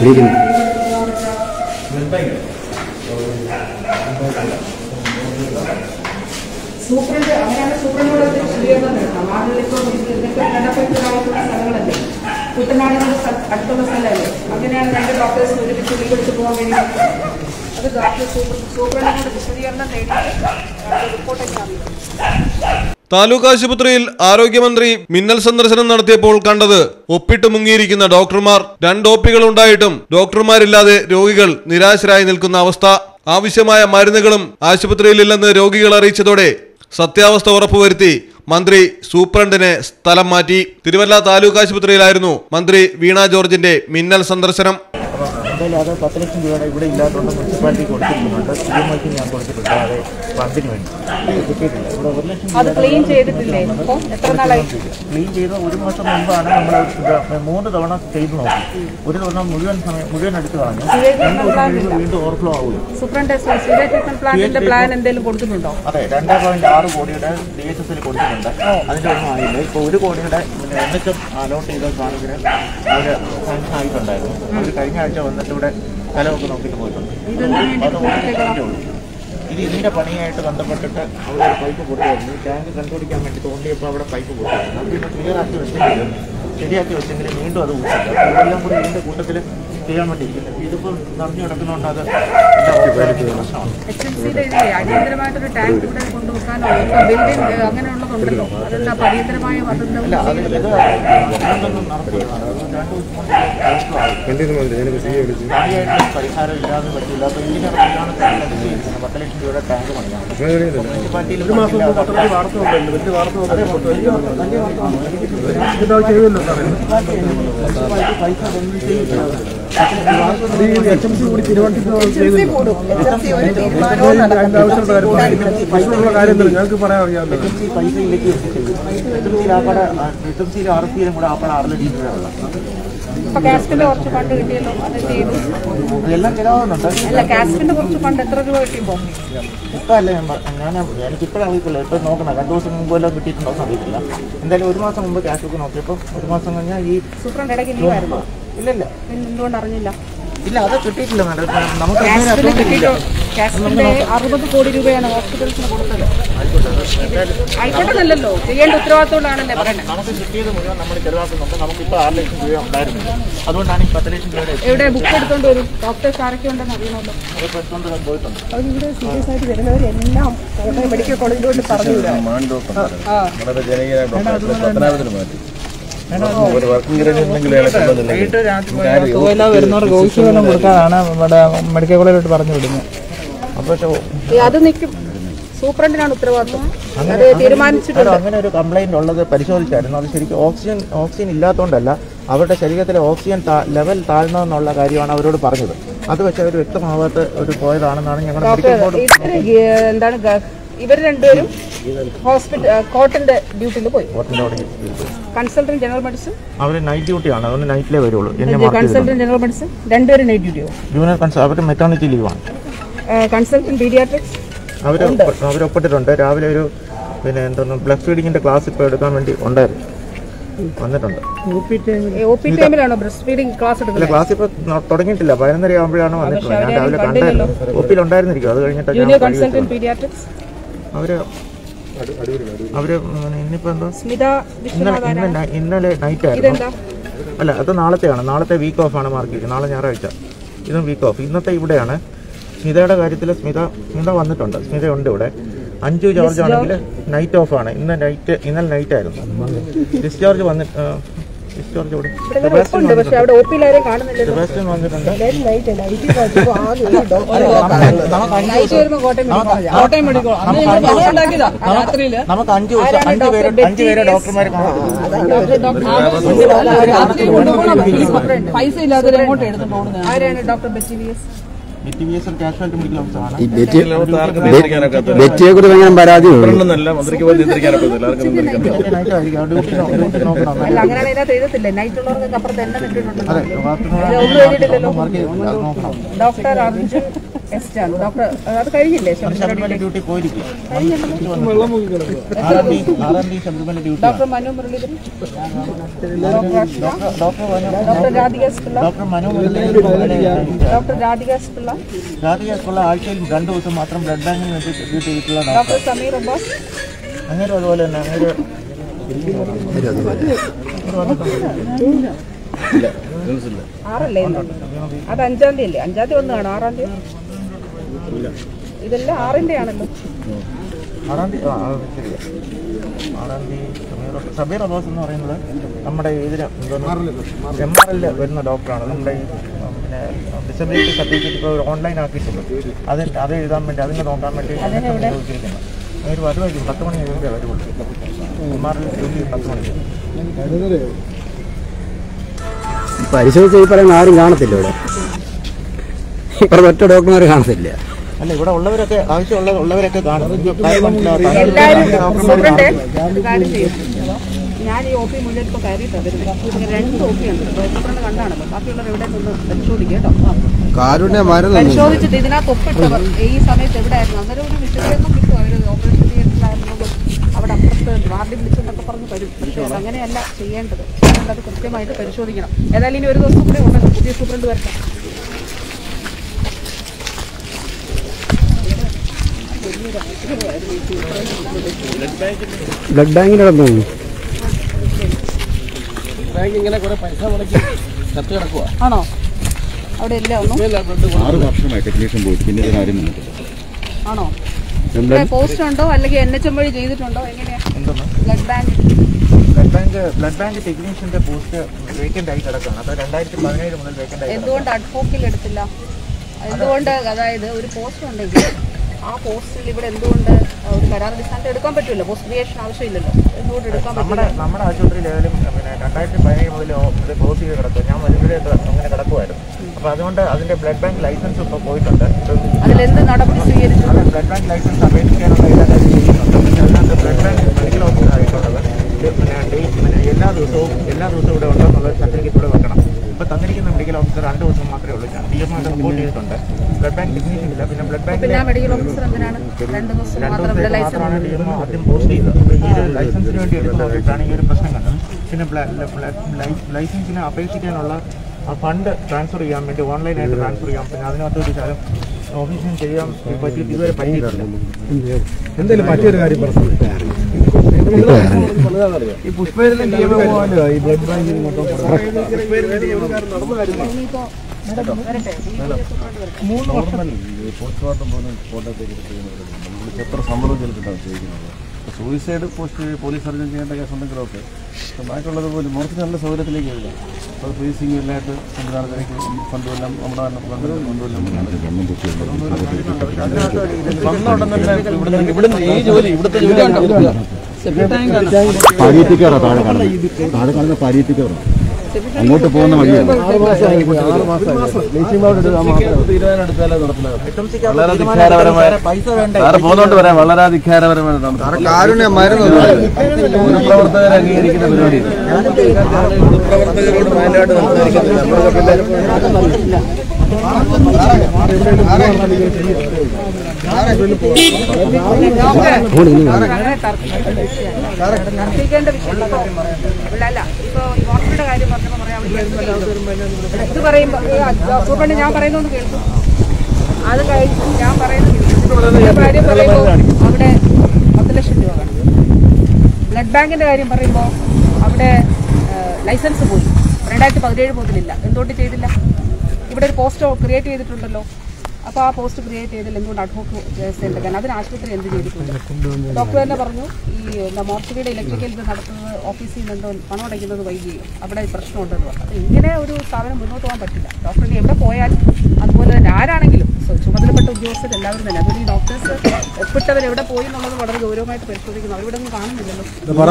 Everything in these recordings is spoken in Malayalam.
ഇരിക്കുന്നു സൂപ്രണ്ട് അങ്ങനെയാണ് സൂപ്രണ്ടിനോട് ഒരു വിശദീകരണം തരണം വാർഡിലിപ്പോൾ ഇതൊക്കെ ഘടപ്പെട്ടായിട്ടുള്ള സ്ഥലങ്ങളല്ലേ കുട്ടനാടിനോട് സ്ഥ- അടുത്തുള്ള സ്ഥലമല്ലേ അങ്ങനെയാണ് രണ്ട് ഡോക്ടേഴ്സ് ഒരുമിച്ച് ലീവ് എടുത്ത് പോകാൻ വേണ്ടി അത് ഡോക്ടർ സൂപ്ര സൂപ്രണ്ടിനോട് വിശദീകരണം നേടിയിട്ട് റിപ്പോർട്ടൊക്കെ അറിയാം താലൂക്ക് ആശുപത്രിയിൽ ആരോഗ്യമന്ത്രി മിന്നൽ സന്ദർശനം നടത്തിയപ്പോൾ കണ്ടത് ഒപ്പിട്ട് മുങ്ങിയിരിക്കുന്ന ഡോക്ടർമാർ രണ്ട് ഒപ്പികൾ ഉണ്ടായിട്ടും ഡോക്ടർമാരില്ലാതെ രോഗികൾ നിരാശരായി നിൽക്കുന്ന അവസ്ഥ ആവശ്യമായ മരുന്നുകളും ആശുപത്രിയിലില്ലെന്ന് രോഗികൾ അറിയിച്ചതോടെ സത്യാവസ്ഥ ഉറപ്പുവരുത്തി മന്ത്രി സൂപ്രണ്ടിനെ സ്ഥലം മാറ്റി തിരുവല്ല താലൂക്ക് ആശുപത്രിയിലായിരുന്നു മന്ത്രി വീണ ജോർജിന്റെ മിന്നൽ സന്ദർശനം അപ്പോൾ എന്തായാലും അത് പത്ത് ലക്ഷം രൂപയുടെ ഇവിടെ ഇല്ലാത്തതുകൊണ്ട് മുനിസിപ്പാലിറ്റി കൊടുത്തിരിക്കുന്നുണ്ട് സി എം ഐക്ക് ഞാൻ കൊടുത്തിട്ടുണ്ട് അതെ ഫണ്ടിന് വേണ്ടി ഇത് കിട്ടിയിട്ടില്ല ഇവിടെ ഒരു ലക്ഷം അത് ക്ലീൻ ചെയ്തിട്ടില്ലേ ഇപ്പോൾ എത്ര നാളായി ക്ലീൻ ചെയ്ത ഒരു മാസം മുമ്പാണ് നമ്മൾ ഇത് മൂന്ന് തവണ ചെയ്ത് നോക്കി ഒരു തവണ മുഴുവൻ സമയം മുഴുവൻ എടുത്ത് കളഞ്ഞു രണ്ട് ദിവസം കഴിയുമ്പോൾ വീണ്ടും ഓവർഫ്ലോ ആവുകയും സൂപ്രണ്ട് സീരിയസ് ട്രീറ്റ്മെന്റ് പ്ലാനിന്റെ പ്ലാൻ എന്തെങ്കിലും കൊടുക്കുന്നുണ്ടോ അതെ രണ്ടേ പോയിന്റ് ആറ് കോടിയുടെ ഡി എച്ച് എസിൽ കൊടുത്തിട്ടുണ്ട് അതിന്റെ ഒന്നും ആയില്ല ഇപ്പോൾ ഒരു കോടിയുടെ എൻ എച്ച് എം അലോട്ട് ചെയ്ത സാധനത്തിന് അവർ സാങ്ഷൻ ആയിട്ടുണ്ടായിരുന്നു അവർ കഴിഞ്ഞ ആഴ്ച വന്നിട്ട് ഇവിടെ സ്ഥലമൊക്കെ നോക്കിയിട്ട് പോയിട്ടുണ്ട് അത് ഓടിച്ചേ ഉള്ളൂ ഇത് ഇതിന്റെ പണിയായിട്ട് ബന്ധപ്പെട്ടിട്ട് അവിടെ ഒരു പൈപ്പ് പൊട്ടിയായിരുന്നു ടാങ്ക് കണ്ടുപിടിക്കാൻ വേണ്ടി തോണ്ടിയപ്പോൾ അവിടെ പൈപ്പ് പൊട്ടിയായിരുന്നു അത് പിന്നെ ക്ലിയർ ആക്കി വെച്ചെങ്കിലും ശരിയാക്കി വെച്ചെങ്കിൽ വീണ്ടും അത് ഊറ്റില്ല ഇതെല്ലാം കൂടി ഇതിന്റെ കൂട്ടത്തിൽ ചെയ്യാൻ വേണ്ടി ഇരിക്കുന്നത് ഇതിപ്പോൾ നിറഞ്ഞു കിടക്കുന്നതുകൊണ്ട് അത് എൻ്റെ പ്രശ്നമാണ് എച്ച് എം സിയുടെ ഇതിലെ അടിയന്തരമായിട്ടൊരു ടാങ്ക് ഇവിടെ കൊണ്ടുവെക്കാനോ ഇപ്പൊ ബിൽഡിംഗ് അങ്ങനെയുള്ളതുണ്ടല്ലോ അതെന്താ അപ്പൊ അടിയന്തരമായ അല്ല അത് വന്നിട്ടുണ്ടോ ഇത് അങ്ങനൊന്നും നടക്കില്ല അത് രണ്ട് ദിവസം കൊണ്ട് ആവശ്യമാകും കാര്യമായിട്ട് പരിഹാരം ഇല്ലാതെ പറ്റില്ല അപ്പോൾ എഞ്ചിനീയർ ആണ് ചെയ്തിരിക്കുന്നത് പത്ത് ലക്ഷം രൂപയുടെ ടാങ്ക് പണിയാണ് മുനിസിപ്പാലിറ്റിയിൽ ഒരു മാസം പത്രത്തിൽ വാർത്ത വലിയ വാർത്ത വലിയ വാർത്ത പൈസ ഒന്നും ചെയ്യില്ല ഞങ്ങൾക്ക് പറയാൻ അറിയാമല്ലോ പൈസ ഇല്ലെങ്കിൽ എസ് എം സിയിൽ ആപ്പാടെ എസ് എം സിയിൽ ആർ സിയിലും കൂടെ ആപ്പാടെ ആറ് ലക്ഷം രൂപയുള്ള ഇപ്പൊ കാസ്പിന്റെ കുറച്ച് ഫണ്ട് കിട്ടിയല്ലോ അത് ചെയ്തു ഇതെല്ലാം ചിലവാകുന്നുണ്ട് അല്ല കാസ്പിന്റെ കുറച്ച് ഫണ്ട് എത്ര രൂപ കിട്ടിയപ്പോ ഇപ്പം അല്ല ഞാൻ പറ- ഞാൻ എനിക്ക് ഇപ്പോഴും അറിയത്തില്ല ഇപ്പം നോക്കണം രണ്ടു ദിവസം മുമ്പ് വല്ലതും കിട്ടിയിട്ടുണ്ടോ എന്ന് അറിയത്തില്ല എന്തായാലും ഒരു മാസം മുമ്പ് ക്യാഷ് ബുക്ക് നോക്കിയപ്പോൾ ഒരു മാസം കഴിഞ്ഞാൽ ഈ സൂപ്രണ്ട് ഇടയ്ക്ക് ലീവായിരുന്നു ഇല്ലില്ല പിന്നെ എന്തുകൊണ്ട് അറിഞ്ഞില്ല ഇല്ല അത് കിട്ടിയിട്ടില്ല മാഡം നമുക്ക് കാസ്പിന് അക്കൗണ്ട് ഇല്ല കിട്ടിയിട്ടോ കാസ്പിന്റെ അറുപത് കോടി രൂപയാണ് ഹോസ്പിറ്റൽസിന് കൊടുത്തത് ആയിക്കോട്ടെന്നല്ലല്ലോ ചെയ്യേണ്ട ഉത്തരവാദിത്തമുള്ളതാണല്ലേ പറയുന്നത് നമുക്ക് കിട്ടിയത് മുഴുവൻ നമ്മൾ ചെലവാക്കുന്നുണ്ട് നമുക്കിപ്പോൾ ആറ് ലക്ഷം രൂപ ഉണ്ടായിരുന്നു അതുകൊണ്ടാണ് ഈ പത്ത് ലക്ഷം രൂപയുടെ എവിടെ ബുക്ക് എടുത്തോണ്ട് വരും ഡോക്ടേഴ്സ് ആരൊക്കെ ഉണ്ടെന്ന് അറിയണമല്ലോ അതിപ്പോൾ എടുത്തുകൊണ്ട് പോയിട്ടുണ്ട് അവരിവിടെ സീരിയസ് ആയിട്ട് വരുന്നവരെല്ലാം കോട്ടയം മെഡിക്കൽ കോളേജിലോട്ട് പറഞ്ഞു വിടാം ആ വൈകിട്ട് രാത്രി തൂവല വരുന്നവർക്ക് ഓക്സിജൻ കൊടുക്കാനാണ് നമ്മുടെ മെഡിക്കൽ കോളേജിലോട്ട് പറഞ്ഞു വിടുന്നത് അപ്പോൾ ഏ, അത് നിൽക്കും സൂപ്രണ്ടിനാണ് ഉത്തരവാദിത്വം അത് തീരുമാനിച്ചിട്ടുണ്ട് അങ്ങനെ ഒരു കംപ്ലൈന്റ് ഉള്ളത് പരിശോധിച്ചായിരുന്നു അത് ശരിക്കും ഓക്സിജൻ ഓക്സിജൻ ഇല്ലാത്തതുകൊണ്ടല്ല അവരുടെ ശരീരത്തിലെ ഓക്സിജൻ താ- ലെവൽ താഴ്ന്നതെന്നുള്ള കാര്യമാണ് അവരോട് പറഞ്ഞത് അത് വെച്ച് അവർ വ്യക്തമാവാത്ത ഒരു പോയതാണെന്നാണ് ഞങ്ങളുടെ മെഡിക്കൽ ബോർഡ് ഇവര് ഗ- എന്താണ് ഗ- ഇവര് രണ്ടുപേരും ഹോസ്പിറ്റൽ കോട്ടന്റെ ഡ്യൂട്ടിയിൽ പോയി ബോർഡിന്റെ അവിടെ കൺസൾട്ടന്റ് ജനറൽ മെഡിസിൻ അവർ നൈറ്റ് ഡ്യൂട്ടിയാണ് അതുകൊണ്ട് നൈറ്റിലേ വരുള്ളൂ എന്നെ മാർക്ക് ചെയ്തിട്ടുണ്ട് കൺസൾട്ടന്റ് ജനറൽ മെഡിസിൻ രണ്ടുപേരും നൈറ്റ് ഡ്യൂട്ടിയോ ജൂനിയർ കൺസൾ അവർ മെറ്റേണിറ്റി ലീവാണ് കൺസൾട്ടന്റ് പീഡിയാട്രിക്സ് അവർ അവരൊപ്പിട്ടിട്ടുണ്ട് രാവിലെ ഒരു പിന്നെ എന്താണ് ബ്ലഡ് ഫീഡിങ്ങിന്റെ ക്ലാസ് ഇപ്പോൾ എടുക്കാൻ വേണ്ടി ഉണ്ടായിരുന്നു വന്നിട്ടുണ്ട് ഒ പി ടൈമിലാണോ ബ്രസ്റ്റ് ഫീഡിംഗ് ക്ലാസ് അല്ല എടുക്കുന്നത് ക്ലാസ് ഇപ്പോൾ തുടങ്ങിയിട്ടില്ല പതിനൊന്നര ആകുമ്പോഴാണ് വന്നിട്ടുള്ളത് ഞാൻ രാവിലെ കണ്ടായിരുന്നു ഒപ്പിൽ ഉണ്ടായിരുന്നിരിക്കും അത് കഴിഞ്ഞിട്ട് ഞാൻ ജൂനിയർ വഴി വെച്ചത്. കൺസൾട്ടന്റ് പീഡിയാട്രിക്സ് അവര് അവര് ഇന്നിപ്പോ എന്താ സ്മിത ഇന്നലെ വിശ്വനാഥ് ഇന്ന് നൈ- ഇന്നലെ നൈറ്റ് ആയിരുന്നു ഇതെന്താ അല്ല അത് നാളത്തെയാണ് നാളത്തെ വീക്ക് ഓഫ് ആണ് മാർക്ക് ചെയ്തത് നാളെ ഞായറാഴ്ച ഇതും വീക്ക് ഓഫ് ഇന്നത്തെ ഇവിടെയാണ് സ്മിതയുടെ കാര്യത്തിൽ സ്മിത സ്മിത വന്നിട്ടുണ്ട് സ്മിത ഉണ്ട് ഇവിടെ അഞ്ചു ജോർജ് ആണെങ്കിൽ നൈറ്റ് ഓഫ് ആണ് ഇന്ന് നൈറ്റ് ഇന്നലെ നൈറ്റ് ആയിരുന്നു ഡിസ്ചാർജ് വന്നിട്ട് ഡിസ്ചാർജ് ഇവിടെ ഇവിടെ ഉണ്ട് പക്ഷെ അവിടെ ഒ പിയിൽ ആരെയും കാണുന്നില്ലല്ലോ സെബാസ്റ്റ്യൻ വന്നിട്ടുണ്ട് നൈറ്റ് വരുമ്പോ Kottayam medical college Kottayam medical college അന്ന് ഞങ്ങൾ ബഹളം ഉണ്ടാക്കിയതാ രാത്രിയില് നമുക്ക് അഞ്ച് ദിവസം അഞ്ച് പേര് അഞ്ച് പേര് ഡോക്ടർമാർ പൈസ ഇല്ലാതെ എങ്ങോട്ട് എടുത്ത് പോകുന്നത് ആരാണ് doctor Betty V S B V S casualty medical ഓഫീസറാണ് ഈ ബെറ്റി ബെറ്റിയെ കുറിച്ച് ഭയങ്കര പരാതിയുള്ളൂ മന്ത്രിക്ക് പോലും നിയന്ത്രിക്കാനൊക്കത്തില്ല ആർക്കും നിയന്ത്രിക്കാൻ നൈറ്റ് ആയിരിക്കും ഡ്യൂട്ടി ഡ്യൂട്ടി നോക്കണം അല്ല അങ്ങനെയാണ് ഇതിനകത്ത് എഴുതത്തില്ല നൈറ്റ് ഉള്ളവർക്ക് അപ്പുറത്ത് എണ്ണ ഇട്ടിട്ടുണ്ട് അതെ ഒന്നും എഴുതിയിട്ടില്ലല്ലോ മാർക്ക് ചെയ്തിട്ടില്ല അത് നോക്കണം ഡോക്ടർ അർജുൻ എസ്റ്റ് ആണ് ഡോക്ടർ അത് കഴിഞ്ഞില്ലേ ശബരിമല ശബരിമല ഡ്യൂട്ടി ഡ്യൂട്ടി പോയിരിക്കുക കഴിഞ്ഞല്ലോ ആറാം തീയതി ആറാം തീയതി Sabarimala duty doctor Manu Muraleedharan doctor Aksha doctor Manu doctor Radhika S Pillai doctor Manu Muraleedharan doctor Radhika S Pillai രാധികക്കുള്ള ആഴ്ചയിൽ രണ്ട് ദിവസം മാത്രം ബ്ലഡ് ബാങ്കിന് വേണ്ടി ഡ്യൂട്ടി ചെയ്തിട്ടുള്ള ഡോക്ടർ ഡോക്ടർ സമീർ അബ്ബാസ് അങ്ങനെ അതുപോലെ തന്നെ അങ്ങനെ ആറല്ലേ ഇന്ന്? അത് അഞ്ചാം തീയതി അല്ലേ അഞ്ചാം തീയതി ഒന്ന് കാണും ആറാം തീയതി ഇതെല്ലാം ആറിന്റെ ആണല്ലോ ആറാം തീയതി ആ, ആ, ശരിയാ. ആറാം തീയതി സമീർ അബ്ബാസ്- സമീർ അബ്ബാസ് എന്ന് പറയുന്നത് നമ്മുടെ ഇതിന് എം ആർ എല്ലിൽ വരുന്ന ഡോക്ടറാണ് നമ്മുടെ ഈ ഉം, പിന്നെ ഡിസബിലിറ്റി സർട്ടിഫിക്കറ്റ് ഇപ്പോൾ ഓൺലൈൻ ആക്കിയിട്ടുണ്ട് അത് അത് എഴുതാൻ വേണ്ടി അതിനെ നോക്കാൻ വേണ്ടി ചോദിച്ചിരിക്കുന്നത് ഒരു വരുമായിരിക്കും പത്ത് മണി കഴിയുമ്പോൾ വരുള്ളൂ എം ആർ എൽ ജോലി പത്ത് മണിക്ക് പരിശോധിച്ച് ഈ പറയുന്ന ആരും കാണത്തില്ല ഇവിടെ ഇവിടെ ഒറ്റ ഡോക്ടർമാർ കാണത്തില്ല അല്ല ഇവിടെ ഉള്ളവരൊക്കെ ആവശ്യമുള്ള ഉള്ളവരൊക്കെ കാണും കാര്യം മനസ്സിലാവും. എല്ലാവരും ഡോക്ടർമാർ സൂപ്രണ്ട് കാണും. ഒരു കാര്യം ചെയ്യും ഞാൻ ഈ ഒ പി മുന്നിൽ ഇപ്പോൾ കയറിയിട്ടാണ് വരുന്നത് ഇങ്ങനെ രണ്ട് ഒ പി ഉണ്ട് ഡോക്ടറിന് കണ്ടാണല്ലോ ബാക്കിയുള്ളവർ എവിടെ നിന്ന് പരിശോധിക്കുക കേട്ടോ കാരുണ്യ മരുന്ന് പരിശോധിച്ചിട്ട് ഇതിനകത്ത് ഒപ്പിട്ടവർ ഈ സമയത്ത് എവിടെയായിരുന്നു അന്നേരം ഒരു വിശദീകരണം കിട്ടും അവർ ഓപ്പറേഷൻ തിയേറ്ററിലായിരുന്നത് അവിടെ അപ്പുറത്ത് വാർഡിൽ വിളിച്ചെന്നൊക്കെ പറഞ്ഞ് വരും പക്ഷേ അത് അങ്ങനെയല്ല ചെയ്യേണ്ടത് അതുകൊണ്ട് അത് കൃത്യമായിട്ട് പരിശോധിക്കണം ഏതായാലും ഇനി ഒരു ദിവസം കൂടി ഉണ്ട് പുതിയ സൂപ്രണ്ട് വരട്ടെ ബ്ലഡ് ബാങ്കിന്റെ അവിടെ പോകുന്നു ബാങ്ക് ഇങ്ങനെ കുറെ പൈസ മുടക്കി ചത്ത് കിടക്കുക ആണോ അവിടെ ഇല്ല ഒന്നും ആറ് വർഷമായി ടെക്നീഷ്യൻ പോയിട്ട് പിന്നെ ഇതിനാരും നിന്നിട്ടില്ല ആണോ ഇവിടെ പോസ്റ്റ് ഉണ്ടോ അല്ലെങ്കിൽ എൻ എച്ച് എം വഴി ചെയ്തിട്ടുണ്ടോ എങ്ങനെയാ എന്തെന്ന് blood bank blood bank blood bank ടെക്നീഷ്യന്റെ പോസ്റ്റ് വേക്കന്റ് ആയി കിടക്കുകയാണ് അത് രണ്ടായിരത്തി പതിനേഴ് മുതൽ വേക്കന്റ് ആയി എന്തുകൊണ്ട് അഡ്ഹോക്കിൽ എടുത്തില്ല എന്തുകൊണ്ട് അതായത് ഒരു പോസ്റ്റ് ഉണ്ടെങ്കിൽ ആ പോസ്റ്റിൽ ഇവിടെ എന്തുകൊണ്ട് ഒരു കരാർ അടിസ്ഥാനത്തിൽ എടുക്കാൻ പറ്റുമല്ലോ പോസ്റ്റ് ക്രിയേഷൻ ആവശ്യമില്ലല്ലോ എന്തുകൊണ്ട് എടുക്കാൻ നമ്മുടെ പറ്റില്ല നമ്മുടെ ആശുപത്രിയിൽ ഏതായാലും പിന്നെ രണ്ടായിരത്തി പതിനേഴ് മുതൽ ഓ- ഇത് ക്ലോസ് ചെയ്ത് കിടക്കും ഞാൻ വരുമ്പോഴേ ഇത് അങ്ങനെ കിടക്കുമായിരുന്നു അപ്പോൾ അതുകൊണ്ട് അതിന്റെ ബ്ലഡ് ബാങ്ക് ലൈസൻസ് ഇപ്പോൾ പോയിട്ടുണ്ട് ഇത് അതിലെന്ത് നടപടി സ്വീകരിച്ചു അത് ബ്ലഡ് ബാങ്ക് ലൈസൻസ് അപേക്ഷിക്കാനുള്ള എല്ലാ കാര്യം ചെയ്യുന്നുണ്ട് പക്ഷേ അതിനകത്ത് ബ്ലഡ് ബാങ്ക് മെഡിക്കൽ ഓഫീസർ ആയിട്ടുള്ളത് ഇത് പിന്നെ ഡേ പിന്നെ എല്ലാ ദിവസവും എല്ലാ ദിവസവും ഇവിടെ ഉണ്ടെന്നുള്ള സർട്ടിഫിക്കറ്റ് ഇവിടെ വെക്കണം ഇപ്പോൾ തന്നിരിക്കുന്ന മെഡിക്കൽ ഓഫീസർ രണ്ട് ദിവസം മാത്രമേ ഉള്ളൂ ഞാൻ ഡി എം ആയിട്ട് റിപ്പോർട്ട് ചെയ്തിട്ടുണ്ട് ബ്ലഡ് ബാങ്ക് ടെക്നീഷ്യൻ ഇല്ല പിന്നെ ബ്ലഡ് ബാങ്കിലെ പിന്നെ മെഡിക്കൽ ഓഫീസർ എന്തിനാണ് രണ്ട് ദിവസം രണ്ട് മാത്രം ഇവിടെ ദിവസത്തേക്ക് ലൈസൻസ് മാത്രമാണ് ഡി എം ആദ്യം പോസ്റ്റ് ചെയ്തത് അപ്പോൾ ഈ ഒരു ലൈസൻസിന് വേണ്ടി എടുത്ത് നോക്കിയിട്ടാണ് ഈ ഒരു പ്രശ്നം കണ്ടത് പിന്നെ ബ്ല- ബ്ല- ബ്ല- ലൈ- ലൈസൻസിന് അപേക്ഷിക്കാനുള്ള ആ ഫണ്ട് ട്രാൻസ്ഫർ ചെയ്യാൻ വേണ്ടി ഓൺലൈനായിട്ട് ട്രാൻസ്ഫർ ചെയ്യാം പിന്നെ അതിനകത്ത് ഒരു ശകലം ഓഫീസിന് ചെയ്യാൻ പറ്റിയിട്ട് ഇതുവരെ പറ്റിയിട്ടില്ല എന്തെങ്കിലും പറ്റിയൊരു കാര്യം പറഞ്ഞു ഈ പുഷ്പേരിലെ നിയമം പോകാനോ ഈ ബ്ലഡ് ബാങ്കിൽ ഇനിയിപ്പോ വരട്ടെ ഈ നോർമൽ പോസ്റ്റ്മോർട്ടം പോകുന്ന കോട്ടയത്തേക്ക് ചെയ്യുന്നത് നമ്മൾ എത്ര സമ്മതം ചെലുത്തിട്ടാണ് ചോദിക്കുന്നത് സൂയിസൈഡ് പോസ്റ്റ് പോലീസ് സർജൻ ചെയ്യേണ്ട കേസ് ഉണ്ടെങ്കിലൊക്കെ പക്ഷെ ബാക്കിയുള്ളത് പോലും മോർച്ച് നല്ല സൗകര്യത്തിലേക്ക് എഴുതാം അപ്പോൾ ഫ്രീസിംഗ് എല്ലായിട്ട് സംവിധാനത്തിലേക്ക് ഫണ്ടുമെല്ലാം നമ്മുടെ തന്നെ ഫണ്ട് കൊണ്ടുവല്ലാം വന്ന ഉടൻ തന്നെ ഇവിടുന്ന് ഇവിടുന്ന് ഈ ജോലി ഇവിടുത്തെ ജോലി ഉണ്ടോ പാലിയറ്റിക്കാറാ താഴെ കാണുന്നത് താഴെ കാണുന്ന പാലിയറ്റിക്കാറാണ് അങ്ങോട്ട് പോകുന്ന വഴിയാണ് തീരുമാനം നടപ്പിലാകും വളരെ തീരുമാനം ധിക്കാരപരമായ എടുക്കാൻ പൈസ വേണ്ടേ സാറ് പോകുന്നോണ്ട് പറയാം വളരെ ധിക്കാരപരമായ കാരുണ്യ മരുന്ന് പ്രവർത്തകരെ അംഗീകരിക്കുന്ന പരിപാടി പ്രവർത്തകരോട് മാന്യമായിട്ട് സംസാരിക്കുന്നില്ല നമ്മളൊക്കെ പിന്നെ തർക്കിക്കേണ്ട വിഷയം ഇപ്പോ ഇവിടെ അല്ല ഇപ്പൊ ഈ വാട്ടറിന്റെ കാര്യം പറഞ്ഞപ്പോ പറയാം അവിടെ ഇത് പറയുമ്പോ സൂപ്രണ്ട് ഞാൻ പറയുന്നൊന്ന് കേൾക്കും അത് കഴിഞ്ഞ് ഞാൻ പറയുന്നത് കേൾക്കും. ഈ കാര്യം പറയുമ്പോൾ അവിടെ പത്ത് ലക്ഷം രൂപ വേണം ബ്ലഡ് ബാങ്കിന്റെ കാര്യം പറയുമ്പോൾ അവിടെ ലൈസൻസ് പോയി രണ്ടായിരത്തി പതിനേഴ് മുതലില്ല എന്തുകൊണ്ട് ചെയ്തില്ല ഇവിടെ ഒരു പോസ്റ്റ് ക്രിയേറ്റ് ചെയ്തിട്ടുണ്ടല്ലോ അപ്പോൾ ആ പോസ്റ്റ് ക്രിയേറ്റ് ചെയ്തതിൽ എന്തുകൊണ്ട് അഡ്വോക്ക് കേസ് എടുക്കാൻ അതിന് ആശുപത്രി എന്ത് ചെയ്തിട്ടുണ്ട് ഡോക്ടർ തന്നെ പറഞ്ഞു ഈ എന്താ മോർച്ചറിയുടെ ഇലക്ട്രിക്കൽ ഇത് നടത്തുന്നത് ഓഫീസിൽ നിന്ന് എന്തോ പണം അടയ്ക്കുന്നത് വൈകിയും അവിടെ പ്രശ്നമുണ്ടെന്ന് പറഞ്ഞു അപ്പോൾ ഇങ്ങനെ ഒരു സ്ഥാപനം മുന്നോട്ട് പോകാൻ പറ്റില്ല ഡോക്ടറിന് എവിടെ പോയാൽ അതുപോലെ തന്നെ ആരാണെങ്കിലും സ്വ- ചുമതലപ്പെട്ട ഉദ്യോഗസ്ഥർ എല്ലാവരും തന്നെ അതുകൊണ്ട് ഈ ഡോക്ടേഴ്സ് ഒപ്പിട്ടവർ എവിടെ പോയി എന്നുള്ളത് വളരെ ഗൗരവമായിട്ട് പരിശോധിക്കുന്നു അവരിവിടെ ഒന്നും കാണുന്നില്ലല്ലോ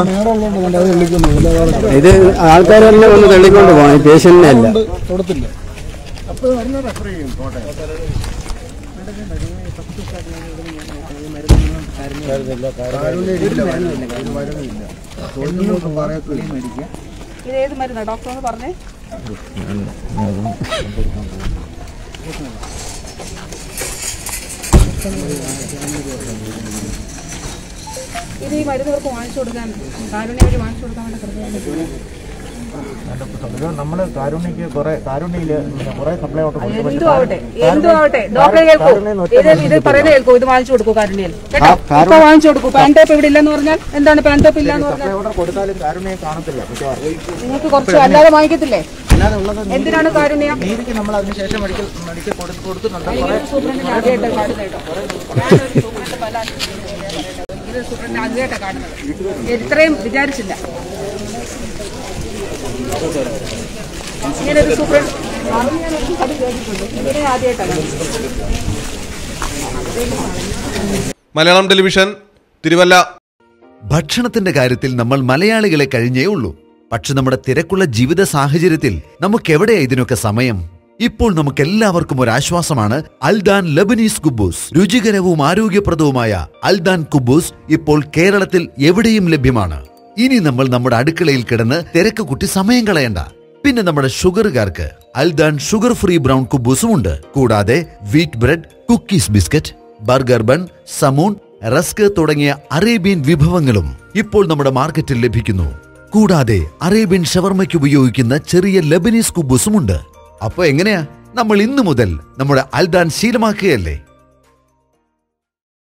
ഇത് ആൾക്കാർ തന്നെ ഒന്ന് തള്ളിക്കൊണ്ട് പോകണം ഈ പേഷ്യന്റിനെ അല്ല കൊടുത്തില്ല ഇത് ഏത് മരുന്നാണ് ഡോക്ടർ ഒന്ന് പറഞ്ഞേ ഇത് ഈ മരുന്നവർക്ക് വാങ്ങിച്ചു കൊടുക്കാൻ കാരുണ്യ വഴി വാങ്ങിച്ചു കൊടുക്കാൻ വേണ്ടി കൃപയാണ് നമ്മൾ കാരുണ്യക്ക് കുറെ കാരുണ്യയില് പിന്നെ കുറെ സപ്ലൈ ഓർഡർ കൊടുത്തു പക്ഷേ എന്തും ആവട്ടെ കാരുണ്യ- എന്തും ആവട്ടെ ഡോക്ടറെ കേൾക്കൂ കാരുണ്യം ഒറ്റ ഇത് ഇത് പറയുന്നത് കേൾക്കൂ ഇത് വാങ്ങിച്ചു കൊടുക്കൂ കാരുണ്യയിൽ കേട്ടോ ഇപ്പൊ വാങ്ങിച്ചു കൊടുക്കൂ പാൻ ടോപ്പ് ഇവിടെ ഇല്ലെന്ന് പറഞ്ഞാൽ എന്താണ് പാൻ ടോപ്പ് ഇല്ലാന്ന് പറഞ്ഞാൽ സപ്ലൈ ഓർഡർ കൊടുത്താലും കാരുണ്യം കാണത്തില്ല മിക്കവാറും നിങ്ങൾക്ക് കുറച്ച് അല്ലാതെ വാങ്ങിക്കത്തില്ലേ അല്ലാതെ ഉള്ളത് എന്തിനാണ് കാരുണ്യം നീതിക്ക് നമ്മൾ അതിനുശേഷം മെഡിക്കൽ മെഡിക്കൽ കൊടുത്ത് കൊടുക്കുന്നുണ്ട് കുറെ സൂപ്രണ്ടിനെ ആദ്യമായിട്ട് കാണുന്നത് കേട്ടോ ഞാനൊരു സൂപ്രണ്ട് പല ഇത് സൂപ്രണ്ട് ആദ്യമായിട്ടാണ് കാണുന്നത് ഇത്രയും വിചാരിച്ചില്ല ഇങ്ങനെ ഒരു സൂപ്രണ്ട് അത് കേട്ടിട്ടുണ്ട് ഇങ്ങനെ ആദ്യമായിട്ടാണ് മലയാളം ടെലിവിഷൻ തിരുവല്ല ഭക്ഷണത്തിന്റെ കാര്യത്തിൽ നമ്മൾ മലയാളികളെ കഴിഞ്ഞേ ഉള്ളൂ പക്ഷെ നമ്മുടെ തിരക്കുള്ള ജീവിത സാഹചര്യത്തിൽ നമുക്കെവിടെയാ ഇതിനൊക്കെ സമയം ഇപ്പോൾ നമുക്ക് എല്ലാവർക്കും ഒരു ആശ്വാസമാണ് അൽദാൻ ലബനീസ് കുബൂസ് രുചികരവും ആരോഗ്യപ്രദവുമായ അൽദാൻ കുബൂസ് ഇപ്പോൾ കേരളത്തിൽ എവിടെയും ലഭ്യമാണ് ഇനി നമ്മൾ നമ്മുടെ അടുക്കളയിൽ കിടന്ന് തിരക്ക് കുട്ടി സമയം കളയണ്ട പിന്നെ നമ്മുടെ ഷുഗറുകാർക്ക് അൽദാൻ ഷുഗർ ഫ്രീ ബ്രൗൺ കുബൂസും ഉണ്ട് കൂടാതെ wheat bread cookies biscuit burger bun സമൂൺ റസ്ക് തുടങ്ങിയ അറേബ്യൻ വിഭവങ്ങളും ഇപ്പോൾ നമ്മുടെ മാർക്കറ്റിൽ ലഭിക്കുന്നു കൂടാതെ അറേബ്യൻ ഷവർമയ്ക്ക് ഉപയോഗിക്കുന്ന ചെറിയ ലബനീസ് കുബൂസും ഉണ്ട് അപ്പൊ എങ്ങനെയാ നമ്മൾ ഇന്നു മുതൽ നമ്മുടെ അൽദാൻ ശീലമാക്കുകയല്ലേ